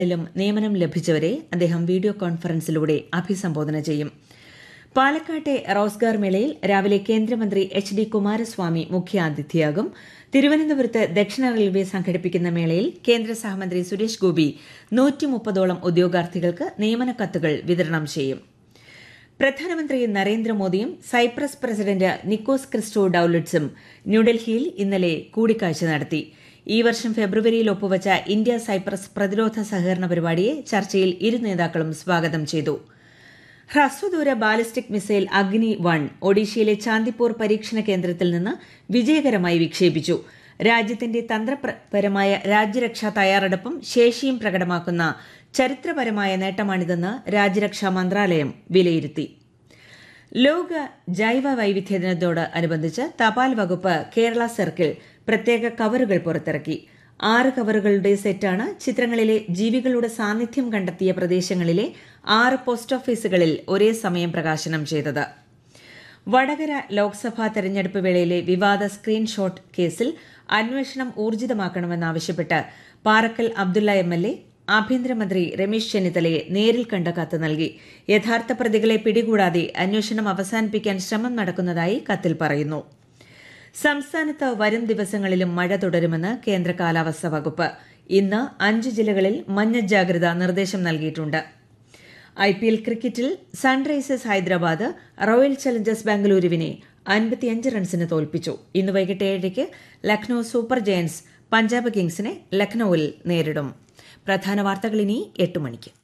ിലും നിയമനം ലഭിച്ചവരെ അദ്ദേഹം വീഡിയോ കോൺഫറൻസിലൂടെ അഭിസംബോധന ചെയ്യും പാലക്കാട്ടെ റോസ്ഗാർ മേളയിൽ രാവിലെ കേന്ദ്രമന്ത്രി എച്ച് ഡി കുമാരസ്വാമി മുഖ്യാതിഥിയാകും തിരുവനന്തപുരത്ത് ദക്ഷിണ റെയിൽവേ സംഘടിപ്പിക്കുന്ന മേളയിൽ കേന്ദ്ര സഹമന്ത്രി സുരേഷ് ഗോപി നൂറ്റിമുപ്പതോളം ഉദ്യോഗാർത്ഥികൾക്ക് നിയമന കത്തുകൾ വിതരണം ചെയ്യും പ്രധാനമന്ത്രി നരേന്ദ്രമോദിയും സൈപ്രസ് പ്രസിഡന്റ് നിക്കോസ് ക്രിസ്റ്റോ ഡൌലറ്റ്സും ന്യൂഡൽഹിയിൽ ഇന്നലെ കൂടിക്കാഴ്ച നടത്തി ഈ വർഷം ഫെബ്രുവരിയിൽ ഒപ്പുവച്ച ഇന്ത്യ സൈപ്രസ് പ്രതിരോധ സഹകരണ പരിപാടിയെ ചർച്ചയിൽ ഇരു നേതാക്കളും സ്വാഗതം ചെയ്തു ഹ്രസ്വദൂര ബാലിസ്റ്റിക് മിസൈൽ അഗ്നി വൺ ഒഡീഷയിലെ ചാന്ദിപ്പൂർ പരീക്ഷണ കേന്ദ്രത്തിൽ നിന്ന് വിജയകരമായി വിക്ഷേപിച്ചു രാജ്യത്തിന്റെ തന്ത്രപരമായ രാജ്യരക്ഷാ തയ്യാറെടുപ്പും ശേഷിയും പ്രകടമാക്കുന്ന ചരിത്രപരമായ നേട്ടമാണിതെന്ന് രാജ്യരക്ഷാ മന്ത്രാലയം വിലയിരുത്തി ലോക ജൈവ വൈവിധ്യ ദിനത്തോട് അനുബന്ധിച്ച് തപാൽ വകുപ്പ് കേരള സർക്കിൾ പ്രത്യേക കവറുകൾ പുറത്തിറക്കി ആറ് കവറുകളുടെ സെറ്റാണ് ചിത്രങ്ങളിലെ ജീവികളുടെ സാന്നിധ്യം കണ്ടെത്തിയ പ്രദേശങ്ങളിലെ ആറ് പോസ്റ്റ് ഓഫീസുകളിൽ ഒരേ സമയം പ്രകാശനം ചെയ്തത് വടകര ലോക്സഭാ തെരഞ്ഞെടുപ്പ് വേളയിലെ വിവാദ സ്ക്രീൻഷോട്ട് കേസിൽ അന്വേഷണം ഊർജിതമാക്കണമെന്നാവശ്യപ്പെട്ട് Parakkal Abdulla M L A ആഭ്യന്തരമന്ത്രി രമേശ് ചെന്നിത്തലയെ നേരിൽ കണ്ട കത്ത് നൽകി യഥാർത്ഥ പ്രതികളെ പിടികൂടാതെ അന്വേഷണം അവസാനിപ്പിക്കാൻ ശ്രമം നടക്കുന്നതായി കത്തിൽ പറയുന്നു സംസ്ഥാനത്ത് വരും ദിവസങ്ങളിലും മഴ തുടരുമെന്ന് കേന്ദ്ര കാലാവസ്ഥാ വകുപ്പ് ഇന്ന് അഞ്ച് ജില്ലകളിൽ മഞ്ഞ ജാഗ്രതാ നിർദ്ദേശം നൽകിയിട്ടുണ്ട് ഐ പി എൽ ക്രിക്കറ്റിൽ സൺറൈസേഴ്സ് ഹൈദരാബാദ് റോയൽ ചലഞ്ചേഴ്സ് ബാംഗ്ലൂരുവിനെ അൻപത്തിയഞ്ച് റൺസിന് തോൽപ്പിച്ചു ഇന്ന് വൈകിട്ട് ഏഴയ്ക്ക് ലക്നൌ സൂപ്പർ ജയൻസ് പഞ്ചാബ് കിങ്സിനെ ലക്നൌവിൽ നേരിടും പ്രധാന വാർത്തകൾ ഇനി എട്ട് മണിക്ക്